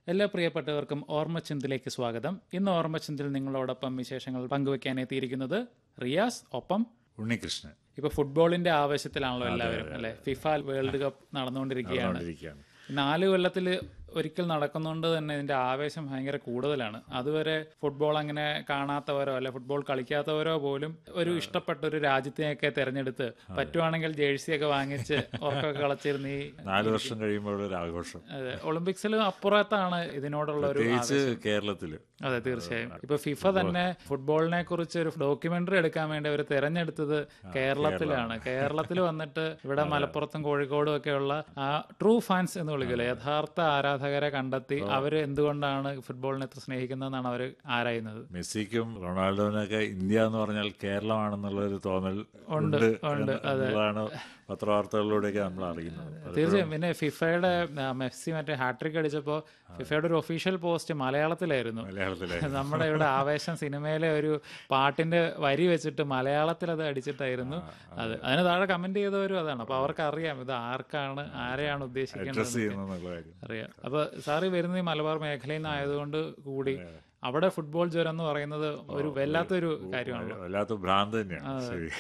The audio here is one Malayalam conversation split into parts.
എല്ലാ പ്രിയപ്പെട്ടവർക്കും ഓർമ്മച്ചിന്തിലേക്ക് സ്വാഗതം ഇന്ന് ഓർമ്മച്ചിന്തിൽ നിങ്ങളോടൊപ്പം വിശേഷങ്ങൾ പങ്കുവെക്കാൻ എത്തിയിരിക്കുന്നത് റിയാസ് ഒപ്പം ഉണ്ണികൃഷ്ണൻ ഇപ്പൊ ഫുട്ബോളിന്റെ ആവശ്യത്തിലാണല്ലോ എല്ലാവരും അല്ലെ ഫിഫ വേൾഡ് കപ്പ് നടന്നുകൊണ്ടിരിക്കുകയാണ് കൊണ്ടിരിക്കുകയാണ് നാല് കൊല്ലത്തിൽ ഒരിക്കൽ നടക്കുന്നതുകൊണ്ട് തന്നെ ഇതിന്റെ ആവേശം ഭയങ്കര കൂടുതലാണ് അതുവരെ ഫുട്ബോൾ അങ്ങനെ കാണാത്തവരോ അല്ലെ ഫുട്ബോൾ കളിക്കാത്തവരോ പോലും ഒരു ഇഷ്ടപ്പെട്ട ഒരു രാജ്യത്തിനെയൊക്കെ തെരഞ്ഞെടുത്ത് പറ്റുവാണെങ്കിൽ ജേഴ്സിയൊക്കെ വാങ്ങിച്ച് ഉറക്കൊക്കെ കളച്ചിരുന്ന് ഈ നാല് വർഷം കഴിയുമ്പോൾ ഒരു ആഘോഷം അതെ, ഒളിമ്പിക്സിലും അപ്പുറത്താണ് ഇതിനോടുള്ള ഒരു പ്രത്യേകിച്ച് കേരളത്തില് അതെ തീർച്ചയായും ഇപ്പൊ ഫിഫ തന്നെ ഫുട്ബോളിനെ കുറിച്ച് ഒരു ഡോക്യുമെന്ററി എടുക്കാൻ വേണ്ടി അവർ തെരഞ്ഞെടുത്തത് കേരളത്തിലാണ് കേരളത്തിൽ വന്നിട്ട് ഇവിടെ മലപ്പുറത്തും കോഴിക്കോടും ഒക്കെയുള്ള ആ ട്രൂ ഫാൻസ് എന്ന് വിളിക്കില്ല യഥാർത്ഥ ആരാധകരെ കണ്ടെത്തി അവർ എന്തുകൊണ്ടാണ് ഫുട്ബോളിനെ ഇത്ര സ്നേഹിക്കുന്നതെന്നാണ് അവർ ആരായുന്നത് മെസ്സിക്കും റൊണാൾഡോനൊക്കെ ഇന്ത്യ എന്ന് പറഞ്ഞാൽ കേരളമാണെന്നുള്ള ഒരു തോന്നൽ ഉണ്ട് ഉണ്ട്, എന്നുള്ളതാണ് പത്രവാർത്തകളിലൂടെയൊക്കെ നമ്മൾ അറിയുന്നത് അത് തീർച്ചയായും പിന്നെ ഫിഫയുടെ ആ, മെസ്സി മറ്റേ ഹാട്രിക് അടിച്ചപ്പോ ഫിഫയുടെ ഒരു ഒഫീഷ്യൽ പോസ്റ്റ് മലയാളത്തിലായിരുന്നു മലയാളത്തിലെ നമ്മുടെ ഇവിടെ ആവേശം സിനിമയിലെ ഒരു പാട്ടിന്റെ വരി വെച്ചിട്ട് മലയാളത്തിൽ അത് അടിച്ചിട്ടായിരുന്നു അത് അതിന് താഴെ കമന്റ് ചെയ്തവരും അതാണ് അപ്പൊ അവർക്ക് അറിയാം ഇത് ആർക്കാണ് ആരെയാണ് ഉദ്ദേശിക്കേണ്ടത് ഡ്രസ് ചെയ്യുന്നുള്ള കാര്യം അറിയാം അപ്പൊ സാറ് വരുന്ന ഈ മലബാർ മേഖലയിൽ നിന്നായതുകൊണ്ട് കൂടി അവിടെ ഫുട്ബോൾ ജ്വരം എന്ന് പറയുന്നത് ഒരു വല്ലാത്തൊരു കാര്യമാണ് വല്ലാത്ത ഭ്രാന്ത് തന്നെയാണ് ശരി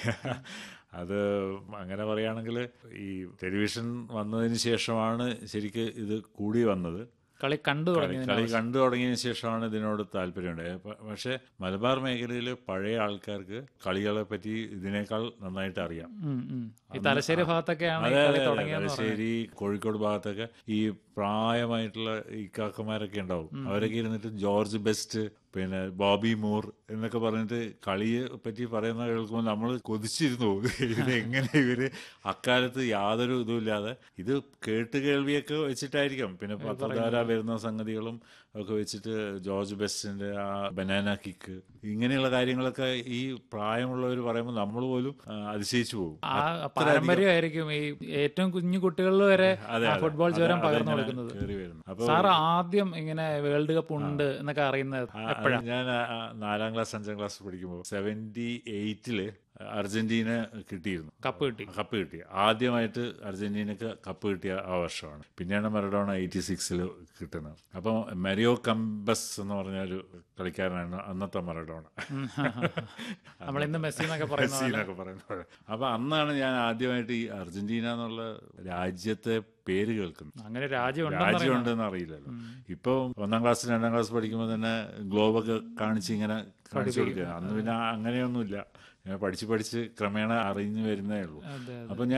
അത് അങ്ങനെ പറയുകയാണെങ്കിൽ ഈ ടെലിവിഷൻ വന്നതിന് ശേഷമാണ് ശരിക്ക് ഇത് കൂടി വന്നത് കളി കണ്ടു തുടങ്ങി കളി കണ്ടു തുടങ്ങിയതിന് ശേഷമാണ് ഇതിനോട് താല്പര്യമുണ്ടായത് പ- പക്ഷേ മലബാർ മേഖലയിൽ പഴയ ആൾക്കാർക്ക് കളികളെ പറ്റി ഇതിനേക്കാൾ നന്നായിട്ട് അറിയാം ഉം, ഉം. ഈ തലശ്ശേരി ഭാഗത്തൊക്കെയാണ് ഈ അതെ കളി അതെ അതെ. തുടങ്ങിയെന്ന് തലശ്ശേരി കോഴിക്കോട് ഭാഗത്തൊക്കെ ഈ പ്രായമായിട്ടുള്ള ഈ കാക്കമാരൊക്കെ ഉണ്ടാവും അവരൊക്കെ ഇരുന്നിട്ട് ജോർജ് ബെസ്റ്റ് പിന്നെ ബോബി മൂർ എന്നൊക്കെ പറഞ്ഞിട്ട് കളിയെ പറ്റി പറയുന്ന കേൾക്കുമ്പോൾ നമ്മൾ കൊതിച്ചിരുന്നു പോകും. ഇത് എങ്ങനെ ഇവര് അക്കാലത്ത് യാതൊരു ഇതുമില്ലാതെ ഇത് കേട്ട് കേൾവിയൊക്കെ വെച്ചിട്ടായിരിക്കും പിന്നെ പത്രധാര വരുന്ന സംഗതികളും ഒക്കെ വെച്ചിട്ട് ജോർജ് ബെസ്റ്റിന്റെ ആ ബനാന കിക്ക് ഇങ്ങനെയുള്ള കാര്യങ്ങളൊക്കെ ഈ പ്രായമുള്ളവർ പറയുമ്പോൾ നമ്മൾ പോലും ആ, അതിശയിച്ചു പോകും ആ പാരമ്പര്യമായിരിക്കും ഈ ഏറ്റവും കുഞ്ഞു കുട്ടികളിൽ വരെ ആ ഫുട്ബോൾ ജ്വരം പകർന്നു കൊടുക്കുന്നത് കയറി വരുന്നു അപ്പൊ സാർ ആദ്യം ഇങ്ങനെ വേൾഡ് കപ്പ് ഉണ്ട് എന്നൊക്കെ അറിയുന്നത് അത് ഞാൻ ആ, ആ, നാലാം ക്ലാസ് അഞ്ചാം ക്ലാസ് പഠിക്കുമ്പോൾ സെവന്റി എയ്റ്റില് അർജന്റീന കിട്ടിയിരുന്നു കപ്പ് കിട്ടി കപ്പ് കിട്ടി ആദ്യമായിട്ട് അർജന്റീനക്ക് കപ്പ് കിട്ടിയ ആ വർഷമാണ് പിന്നെയാണ് മറഡോണ എയ്റ്റി സിക്സിൽ കിട്ടുന്നത് അപ്പം മെരിയോ കമ്പസ് എന്ന് പറഞ്ഞ ഒരു കളിക്കാരനാണ് അന്നത്തെ മറഡോണ നമ്മൾ ഇന്ന് മെസ്സി എന്നൊക്കെ പറയുന്ന മെസ്സി എന്നൊക്കെ പറയുന്ന പോലെ അപ്പൊ അന്നാണ് ഞാൻ ആദ്യമായിട്ട് ഈ അർജന്റീന എന്നുള്ള രാജ്യത്തെ പേര് കേൾക്കുന്നത് അങ്ങനെ രാജ്യം ഉണ്ടെന്ന് രാജ്യം ഉണ്ടെന്ന് അറിയില്ലല്ലോ ഇപ്പൊ ഒന്നാം ക്ലാസ് രണ്ടാം ക്ലാസ് പഠിക്കുമ്പോൾ തന്നെ ഗ്ലോബൊക്കെ കാണിച്ച് ഇങ്ങനെ കാണിച്ചു കൊടുക്കുക അന്ന് പിന്നെ അങ്ങനെയൊന്നുമില്ല ഇങ്ങനെ പഠിച്ച് പഠിച്ച് ക്രമേണ അറിഞ്ഞു വരുന്നേ ഉള്ളൂ അതെ അപ്പൊ